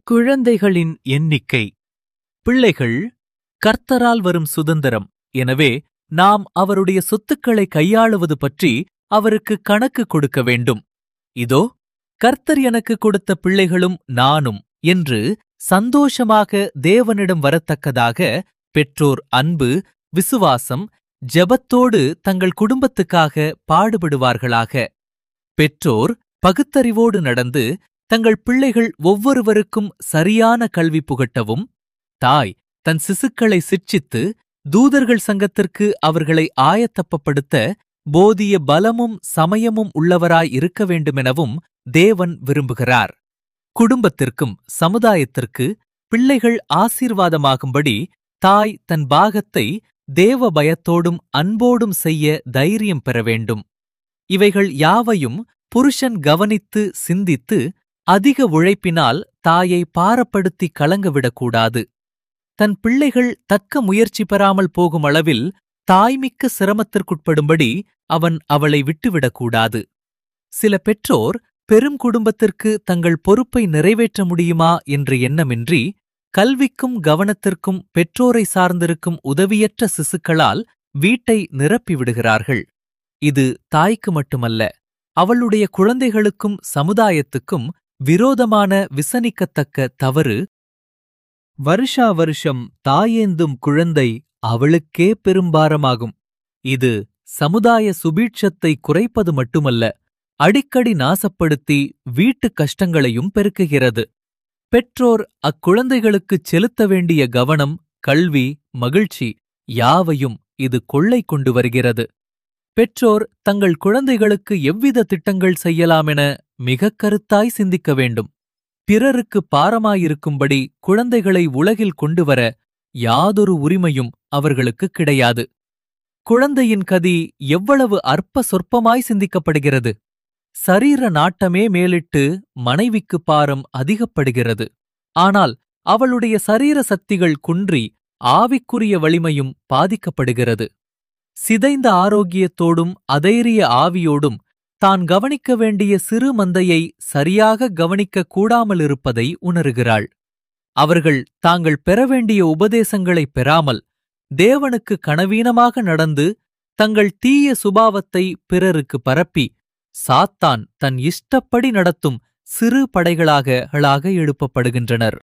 குழந்தைகளின் எண்ணிக்கை பிள்ளைகள் கர்த்தரால் வரும் சுதந்திரம் எனவே நாம் அவருடைய சொத்துக்களை கையாளுவது பற்றி அவருக்கு கணக்கு கொடுக்க வேண்டும் இதோ கர்த்தர் எனக்கு கொடுத்த பிள்ளைகளும் நானும் என்று சந்தோஷமாக தேவனிடம் வரத்தக்கதாக பெற்றோர் அன்பு விசுவாசம் ஜெபத்தோடு தங்கள் குடும்பத்துக்காக பாடுபடுவார்களாக பெற்றோர் பகுத்தறிவோடு நடந்து தங்கள் பிள்ளைகள் ஒவ்வொருவருக்கும் சரியான கல்வி புகட்டவும் தாய் தன் சிசுக்களை சிட்சித்து தூதர்கள் சங்கத்திற்கு அவர்களை ஆயத்தப்பப்படுத்த போதிய பலமும் சமயமும் உள்ளவராய் இருக்க வேண்டுமெனவும் தேவன் விரும்புகிறார் குடும்பத்திற்கும் சமுதாயத்திற்கு பிள்ளைகள் ஆசீர்வாதமாகும்படி தாய் தன் பாகத்தை தேவ பயத்தோடும் அன்போடும் செய்ய தைரியம் பெற வேண்டும் இவைகள் யாவையும் புருஷன் கவனித்து சிந்தித்து அதிக உழைப்பினால் தாயை பாரப்படுத்தி கலங்கவிடக்கூடாது தன் பிள்ளைகள் தக்க முயற்சி பெறாமல் போகும் அளவில் தாய்மிக்க சிரமத்திற்குட்படும்படி அவன் அவளை விட்டுவிடக்கூடாது சில பெற்றோர் பெரும் குடும்பத்திற்கு தங்கள் பொறுப்பை நிறைவேற்ற முடியுமா என்ற எண்ணமின்றி கல்விக்கும் கவனத்திற்கும் பெற்றோரை சார்ந்திருக்கும் உதவியற்ற சிசுக்களால் வீட்டை நிரப்பிவிடுகிறார்கள் இது தாய்க்கு மட்டுமல்ல அவளுடைய குழந்தைகளுக்கும் சமுதாயத்துக்கும் விரோதமான விசனிக்கத்தக்க தவறு வருஷா வருஷம் தாயேந்தும் குழந்தை அவளுக்கே பெரும்பாரமாகும் இது சமுதாய சுபீட்சத்தை குறைப்பது மட்டுமல்ல அடிக்கடி நாசப்படுத்தி வீட்டு கஷ்டங்களையும் பெருக்குகிறது பெற்றோர் அக்குழந்தைகளுக்குச் செலுத்த வேண்டிய கவனம் கல்வி மகிழ்ச்சி யாவையும் இது கொள்ளை கொண்டு வருகிறது பெற்றோர் தங்கள் குழந்தைகளுக்கு எவ்வித திட்டங்கள் செய்யலாமென மிகக் கருத்தாய் சிந்திக்க வேண்டும் பிறருக்கு பாரமாயிருக்கும்படி குழந்தைகளை உலகில் கொண்டுவர யாதொரு உரிமையும் அவர்களுக்கு கிடையாது குழந்தையின் கதி எவ்வளவு அற்ப சொற்பமாய் சிந்திக்கப்படுகிறது சரீர நாட்டமே மேலிட்டு மனைவிக்கு பாரம் அதிகப்படுகிறது ஆனால் அவளுடைய சரீர சக்திகள் குன்றி ஆவிக்குரிய வலிமையும் பாதிக்கப்படுகிறது சிதைந்த ஆரோக்கியத்தோடும் அதைரிய ஆவியோடும் தான் கவனிக்க வேண்டிய சிறு மந்தையை சரியாக கவனிக்க கூடாமலிருப்பதை உணருகிறாள் அவர்கள் தாங்கள் பெற வேண்டிய உபதேசங்களை பெறாமல் தேவனுக்கு கனவீனமாக நடந்து தங்கள் தீய சுபாவத்தை பிறருக்கு பரப்பி சாத்தான் தன் இஷ்டப்படி நடத்தும் சிறு படைகளாக எழுப்பப்படுகின்றனர்